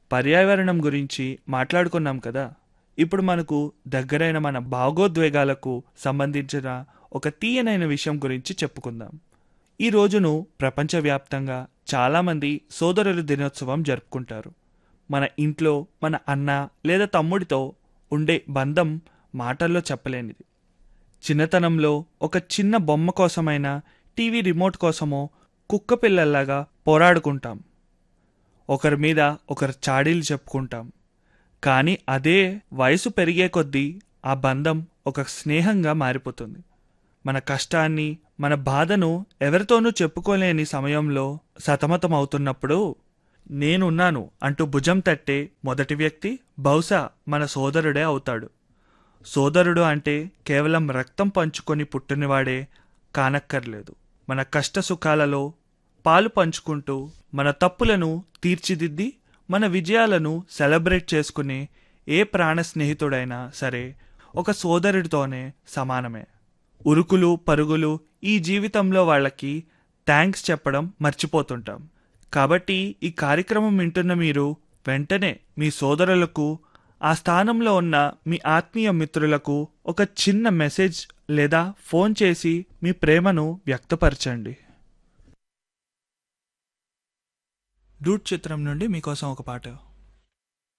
పర్యావరణం గురించి మాట్లాడుకున్నాం కదా ఇప్పుడు మనకు దగ్గరైన మన భావోద్వేగాలకు సంబంధించిన ఒక తీయనైన విషయం గురించి చెప్పుకుందాం ఈ రోజును ప్రపంచవ్యాప్తంగా చాలామంది సోదరుల దినోత్సవం జరుపుకుంటారు మన ఇంట్లో మన అన్న లేదా తమ్ముడితో ఉండే బంధం మాటల్లో చెప్పలేనిది చిన్నతనంలో ఒక చిన్న బొమ్మ కోసమైనా టీవీ రిమోట్ కోసమో కుక్క పిల్లల్లాగా పోరాడుకుంటాం ఒకరి మీద ఒకరు చాడీలు చెప్పుకుంటాం కానీ అదే వయసు పెరిగే కొద్దీ ఆ బంధం ఒక స్నేహంగా మారిపోతుంది మన కష్టాన్ని మన బాధను ఎవరితోనూ చెప్పుకోలేని సమయంలో సతమతం అవుతున్నప్పుడు నేనున్నాను అంటూ భుజం తట్టే మొదటి వ్యక్తి బహుశా మన సోదరుడే అవుతాడు సోదరుడు అంటే కేవలం రక్తం పంచుకొని పుట్టినవాడే కానక్కర్లేదు మన కష్ట సుఖాలలో పాలు పంచుకుంటూ మన తప్పులను తీర్చిదిద్ది మన విజయాలను సెలబ్రేట్ చేసుకునే ఏ ప్రాణ స్నేహితుడైనా సరే ఒక సోదరుడితోనే సమానమే ఉరుకులు పరుగులు ఈ జీవితంలో వాళ్ళకి థ్యాంక్స్ చెప్పడం మర్చిపోతుంటాం కాబట్టి ఈ కార్యక్రమం వింటున్న మీరు వెంటనే మీ సోదరులకు ఆ స్థానంలో ఉన్న మీ ఆత్మీయ మిత్రులకు ఒక చిన్న మెసేజ్ లేదా ఫోన్ చేసి మీ ప్రేమను వ్యక్తపరచండి డూట్ చిత్రం నుండి మీకోసం ఒక పాట